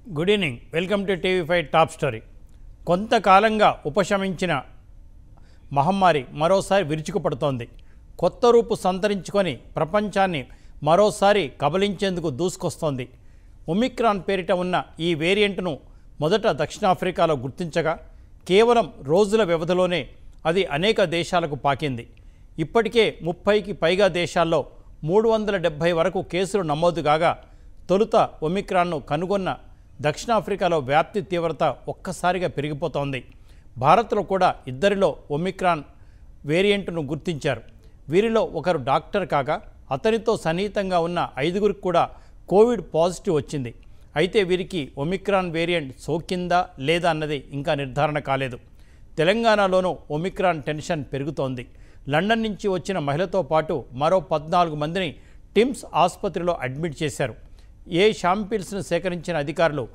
good evening welcome to TV five top story కొంతకాలంగా ఉపశమించిన మహమ్మారి మరోసారి విరుచుకుపడుతోంది కొత్త రూపు సంతరించుకొని ప్రపంచాన్ని మరోసారి కబలించేందుకు దూసుకొస్తోంది ఒమిక్రాన్ పేరిట ఉన్న ఈ వేరియంట్ను మొదట దక్షిణాఫ్రికాలో గుర్తించగా కేవలం రోజుల వ్యవధిలోనే అది అనేక దేశాలకు పాకింది ఇప్పటికే ముప్పైకి పైగా దేశాల్లో మూడు వందల డెబ్భై వరకు కేసులు నమోదు కాగా తొలుత ఒమిక్రాన్ను కనుగొన్న దక్షిణాఫ్రికాలో వ్యాప్తి తీవ్రత ఒక్కసారిగా పెరిగిపోతోంది భారత్లో కూడా ఇద్దరిలో ఒమిక్రాన్ వేరియంట్ను గుర్తించారు వీరిలో ఒకరు డాక్టర్ కాగా అతనితో సన్నిహితంగా ఉన్న ఐదుగురికి కూడా కోవిడ్ పాజిటివ్ వచ్చింది అయితే వీరికి ఒమిక్రాన్ వేరియంట్ సోకిందా లేదా అన్నది ఇంకా నిర్ధారణ కాలేదు తెలంగాణలోనూ ఒమిక్రాన్ టెన్షన్ పెరుగుతోంది లండన్ నుంచి వచ్చిన మహిళతో పాటు మరో పద్నాలుగు మందిని టిమ్స్ ఆసుపత్రిలో అడ్మిట్ చేశారు ఏ షాంపిల్స్ను సేకరించిన అధికారులు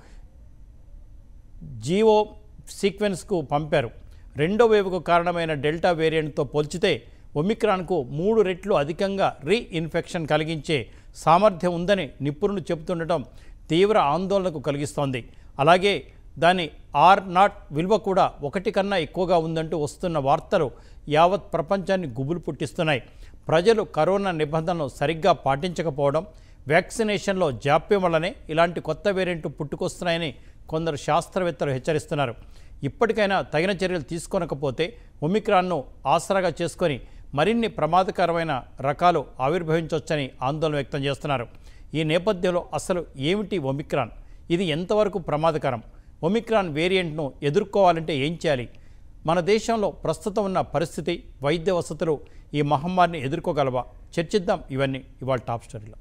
జీవో సీక్వెన్స్కు పంపారు రెండో వేవ్కు కారణమైన డెల్టా వేరియంట్తో పోల్చితే ఒమిక్రాన్కు మూడు రెట్లు అధికంగా రీఇన్ఫెక్షన్ కలిగించే సామర్థ్యం ఉందని నిపుణులు చెబుతుండటం తీవ్ర ఆందోళనకు కలిగిస్తోంది అలాగే దాని ఆర్ నాట్ విలువ కూడా ఒకటి కన్నా ఎక్కువగా ఉందంటూ వస్తున్న వార్తలు యావత్ ప్రపంచాన్ని గుబులు పుట్టిస్తున్నాయి ప్రజలు కరోనా నిబంధనలు సరిగ్గా పాటించకపోవడం వ్యాక్సినేషన్లో జాప్యం వల్లనే ఇలాంటి కొత్త వేరియంట్లు పుట్టుకొస్తున్నాయని కొందరు శాస్త్రవేత్తలు హెచ్చరిస్తున్నారు ఇప్పటికైనా తగిన చర్యలు తీసుకోనకపోతే ఒమిక్రాన్ను ఆసరాగా చేసుకొని మరిన్ని ప్రమాదకరమైన రకాలు ఆవిర్భవించవచ్చని ఆందోళన వ్యక్తం చేస్తున్నారు ఈ నేపథ్యంలో అసలు ఏమిటి ఒమిక్రాన్ ఇది ఎంతవరకు ప్రమాదకరం ఒమిక్రాన్ వేరియంట్ను ఎదుర్కోవాలంటే ఏం చేయాలి మన దేశంలో ప్రస్తుతం ఉన్న పరిస్థితి వైద్య వసతులు ఈ మహమ్మారిని ఎదుర్కోగలవా చర్చిద్దాం ఇవన్నీ ఇవాళ టాప్ స్టోరీలో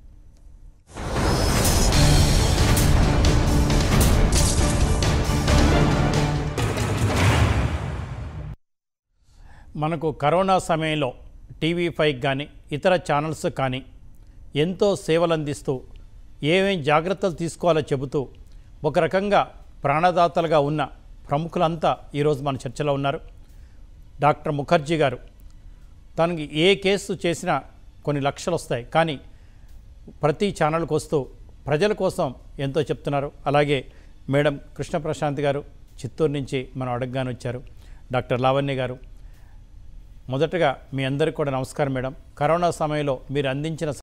మనకు కరోనా సమయంలో టీవీ ఫైవ్ కానీ ఇతర ఛానల్స్ కానీ ఎంతో సేవలు అందిస్తూ ఏమేం జాగ్రత్తలు తీసుకోవాలో చెబుతూ ఒక రకంగా ప్రాణదాతలుగా ఉన్న ప్రముఖులంతా ఈరోజు మన చర్చలో ఉన్నారు డాక్టర్ ముఖర్జీ గారు తనకి ఏ కేసు చేసినా కొన్ని లక్షలు వస్తాయి కానీ ప్రతి ఛానల్కి వస్తూ ప్రజల కోసం ఎంతో చెప్తున్నారు అలాగే మేడం కృష్ణ ప్రశాంత్ గారు చిత్తూరు నుంచి మనం అడగగానే వచ్చారు డాక్టర్ లావణ్య గారు మొదటగా మీ అందరికీ కూడా నమస్కారం మేడం కరోనా సమయంలో మీరు అందించిన